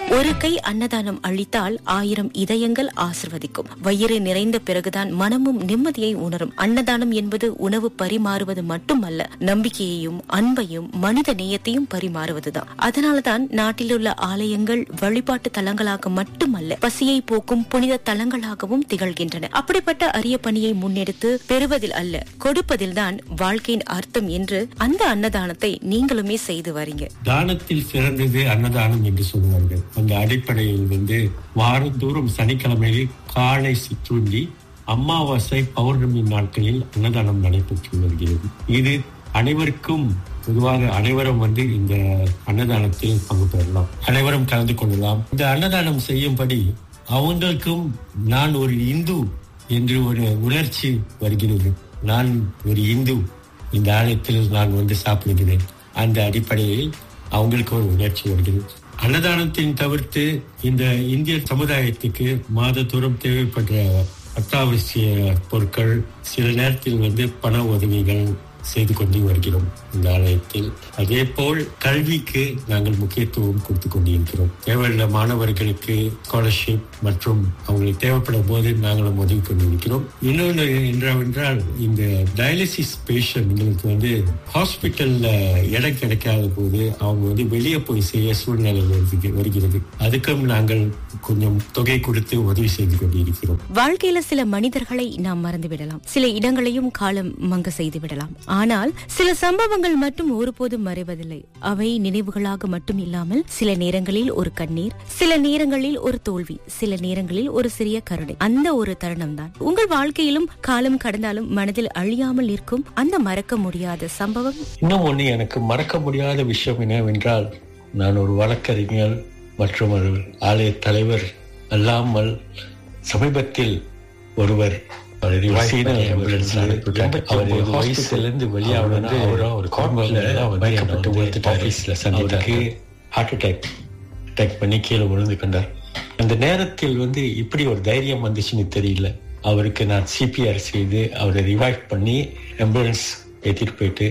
ஒரு கை அன்னதானம் அளித்தால் ஆயிரம் இதயங்கள் ஆசிர்வதிக்கும் வயிறு நிறைந்த பிறகுதான் மனமும் நிம்மதியை உணரும் அன்னதானம் என்பது உணவு பரிமாறுவது மட்டுமல்ல நம்பிக்கையையும் அன்பையும் மனித நேயத்தையும் பரிமாறுவதுதான் அதனால்தான் நாட்டிலுள்ள ஆலயங்கள் வழிபாட்டு தலங்களாக மட்டுமல்ல பசியை போக்கும் புனித தலங்களாகவும் திகழ்கின்றன அப்படிப்பட்ட அரிய பணியை முன்னெடுத்து பெறுவதில் அல்ல கொடுப்பதில் தான் வாழ்க்கையின் அர்த்தம் என்று அந்த அன்னதானத்தை நீங்களுமே செய்து வரீங்க தானத்தில் சிறந்தது அன்னதானம் என்று சொல்வார்கள் அந்த அடிப்படையில் வந்து வாரந்தோறும் சனிக்கிழமையில் காலை சிற்றுண்டி அமாவாசை பௌர்ணமி நாட்களில் அன்னதானம் நடைபெற்று வருகிறது இது அனைவருக்கும் பொதுவாக அனைவரும் வந்து இந்த அன்னதானத்தில் பங்கு பெறலாம் அனைவரும் கலந்து கொள்ளலாம் இந்த அன்னதானம் செய்யும்படி அவங்களுக்கும் நான் ஒரு இந்து என்று ஒரு உணர்ச்சி வருகிறது நான் ஒரு இந்து இந்த ஆலயத்தில் நான் வந்து சாப்பிடுகிறேன் அந்த அடிப்படையில் அவங்களுக்கு ஒரு உணர்ச்சி வருகிறது அன்னதானத்தின் தவிர்த்து இந்த இந்திய சமுதாயத்துக்கு மாதத்தோறும் தேவைப்படுற அத்தியாவசிய பொருட்கள் சில நேரத்தில் வந்து பண உதவிகள் செய்து கொண்டு வருகிறோம் இந்த ஆலயத்தில் அதே போல் கல்விக்கு நாங்கள் முக்கியத்துவம் கொடுத்து கொண்டிருக்கிறோம் தேவையுள்ள மாணவர்களுக்கு ஸ்காலர்ஷிப் மற்றும் அவங்களுக்கு தேவைப்படும் போது நாங்களும் உதவி கொண்டிருக்கிறோம் இன்னொன்று என்னவென்றால் இந்த டயாலிசிஸ் பேஷண்ட்களுக்கு வந்து ஹாஸ்பிட்டல்ல இடம் கிடைக்காத போது அவங்க வந்து வெளியே போய் செய்ய சூழ்நிலை வருது- வருகிறது அதுக்கும் நாங்கள் கொஞ்சம் தொகை கொடுத்து உதவி செய்து கொண்டிருக்கிறோம் வாழ்க்கையில சில மனிதர்களை நாம் மறந்து விடலாம் சில இடங்களையும் காலம் மங்க செய்து விடலாம் ஆனால் சில சம்பவங்கள் மட்டும் ஒருபோதும் மறைவதில்லை அவை நினைவுகளாக மட்டும் இல்லாமல் சில நேரங்களில் ஒரு கண்ணீர் சில நேரங்களில் ஒரு தோல்வி சில நேரங்களில் ஒரு சிறிய கருணை அந்த ஒரு தருணம் தான் உங்கள் வாழ்க்கையிலும் காலம் கடந்தாலும் மனதில் அழியாமல் இருக்கும் அந்த மறக்க முடியாத சம்பவம் இன்னும் ஒண்ணு எனக்கு மறக்க முடியாத விஷயம் என்னவென்றால் நான் ஒரு வழக்கறிஞர் மற்றும் ஒரு ஆலய தலைவர் அல்லாமல் சமீபத்தில் ஒருவர் அவர் சீன ambulance ல அனுப்பிவிட்டாங்க. அவர் hospital ல இருந்து வெளியாக வந்து ஒரு கார்னர்ல மயக்கப்பட்டு விழுந்துட்டு ஆபீஸ்ல சந்தித்தாருக்கு ஹார்ட் அட்டாக் அட்டாக் பண்ணி கீழே விழுந்து கண்டார் அந்த நேரத்தில் வந்து இப்படி ஒரு தைரியம் வந்துச்சுன்னு தெரியல அவருக்கு நான் சிபிஆர் செய்து அவரை ரிவைவ் பண்ணி ஆம்புலன்ஸ் ஏத்திட்டு போயிட்டு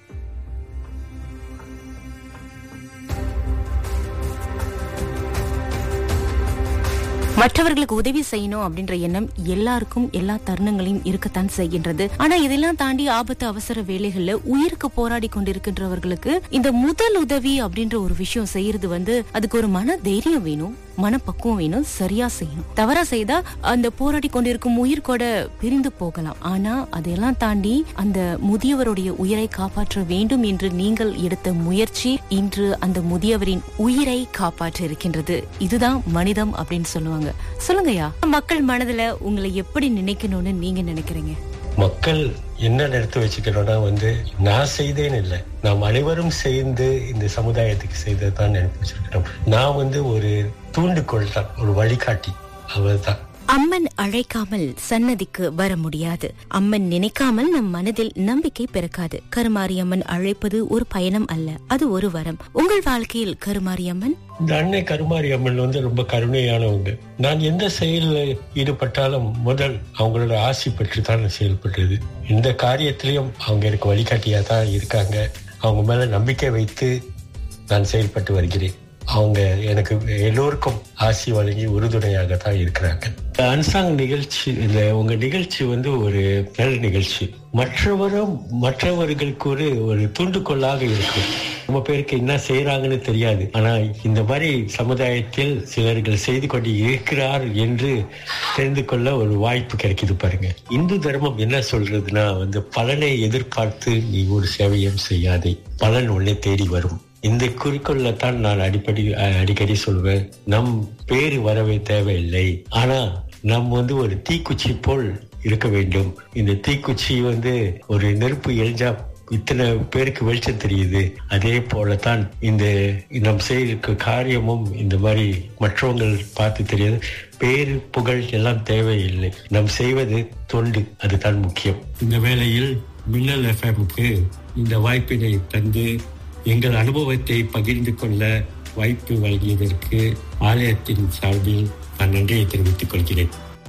மற்றவர்களுக்கு உதவி செய்யணும் அப்படின்ற எண்ணம் எல்லாருக்கும் எல்லா தருணங்களையும் இருக்கத்தான் செய்கின்றது ஆனா இதெல்லாம் தாண்டி ஆபத்து அவசர வேலைகள்ல உயிருக்கு போராடி கொண்டிருக்கின்றவர்களுக்கு இந்த முதல் உதவி அப்படின்ற ஒரு விஷயம் செய்யறது வந்து அதுக்கு ஒரு மன தைரியம் வேணும் மனப்பக்குவம் வேணும் சரியா செய்யணும் தவறா செய்தா அந்த போராடி கொண்டிருக்கும் உயிர் கூட பிரிந்து போகலாம் ஆனா அதையெல்லாம் தாண்டி அந்த முதியவருடைய உயிரை காப்பாற்ற வேண்டும் என்று நீங்கள் எடுத்த முயற்சி இன்று அந்த முதியவரின் உயிரை காப்பாற்ற இருக்கின்றது இதுதான் மனிதம் அப்படின்னு சொல்லுவாங்க சொல்லுங்கய்யா மக்கள் மனதுல உங்களை எப்படி நினைக்கணும்னு நீங்க நினைக்கிறீங்க மக்கள் என்ன நிறுத்த வச்சுக்கணும்னா வந்து நான் செய்தேன்னு இல்லை நாம் அனைவரும் சேர்ந்து இந்த சமுதாயத்துக்கு செய்ததுதான் நினைப்பு வச்சிருக்கிறோம் நான் வந்து ஒரு தூண்டுகோள் தான் ஒரு வழிகாட்டி அவ்வளவுதான் அம்மன் அழைக்காமல் சன்னதிக்கு வர முடியாது அம்மன் நினைக்காமல் நம் மனதில் நம்பிக்கை பிறக்காது கருமாரியம்மன் அழைப்பது ஒரு பயணம் அல்ல அது ஒரு வரம் உங்கள் வாழ்க்கையில் கருமாரியம்மன் இந்த அன்னை கருமாரி அம்மன் வந்து ரொம்ப கருணையானவங்க நான் எந்த செயலில் ஈடுபட்டாலும் முதல் அவங்களோட ஆசி பெற்று தான் நான் செயல்பட்டது இந்த காரியத்திலையும் அவங்க எனக்கு வழிகாட்டியா தான் இருக்காங்க அவங்க மேல நம்பிக்கை வைத்து நான் செயல்பட்டு வருகிறேன் அவங்க எனக்கு எல்லோருக்கும் ஆசி வழங்கி உறுதுணையாக தான் இருக்கிறாங்க இந்த அன்சாங் நிகழ்ச்சி இந்த உங்க நிகழ்ச்சி வந்து ஒரு நல்ல நிகழ்ச்சி மற்றவரும் மற்றவர்களுக்கு ஒரு ஒரு தூண்டுகோலாக இருக்கும் ரொம்ப பேருக்கு என்ன செய்யறாங்கன்னு தெரியாது ஆனா இந்த மாதிரி சமுதாயத்தில் சிலர்கள் செய்து கொண்டு இருக்கிறார் என்று தெரிந்து கொள்ள ஒரு வாய்ப்பு கிடைக்குது பாருங்க இந்து தர்மம் என்ன சொல்றதுன்னா வந்து பலனை எதிர்பார்த்து நீ ஒரு சேவையும் செய்யாதே பலன் உன்னை தேடி வரும் இந்த குறிக்கோள்ல தான் நான் அடிப்படை அஹ், அடிக்கடி சொல்வேன் நம் பேரு வரவே தேவையில்லை ஆனா நம் வந்து ஒரு தீக்குச்சி போல் இருக்க வேண்டும் இந்த தீக்குச்சி வந்து ஒரு நெருப்பு எரிஞ்சா இத்தனை பேருக்கு வெளிச்சம் தெரியுது அதே போலத்தான் இந்த நம் செய்திருக்க காரியமும் இந்த மாதிரி மற்றவங்கள் பார்த்து தெரியாது பேரு புகழ் எல்லாம் தேவையில்லை நாம் செய்வது தொண்டு அதுதான் முக்கியம் இந்த வேளையில் மின்னல் எஃப்எம்க்கு இந்த வாய்ப்பினை தந்து எங்கள் அனுபவத்தை பகிர்ந்து கொள்ள வாய்ப்பு வழங்கியதற்கு ஆலயத்தின் சார்பில் நான் நன்றியை தெரிவித்துக் கொள்கிறேன்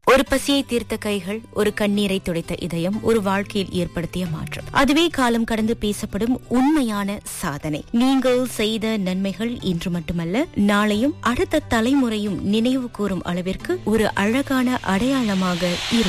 ஒரு பசியை தீர்த்த கைகள் ஒரு கண்ணீரை துடைத்த இதயம் ஒரு வாழ்க்கையில் ஏற்படுத்திய மாற்றம் அதுவே காலம் கடந்து பேசப்படும் உண்மையான சாதனை நீங்கள் செய்த நன்மைகள் இன்று மட்டுமல்ல நாளையும் அடுத்த தலைமுறையும் நினைவு கூறும் அளவிற்கு ஒரு அழகான அடையாளமாக இருக்கும்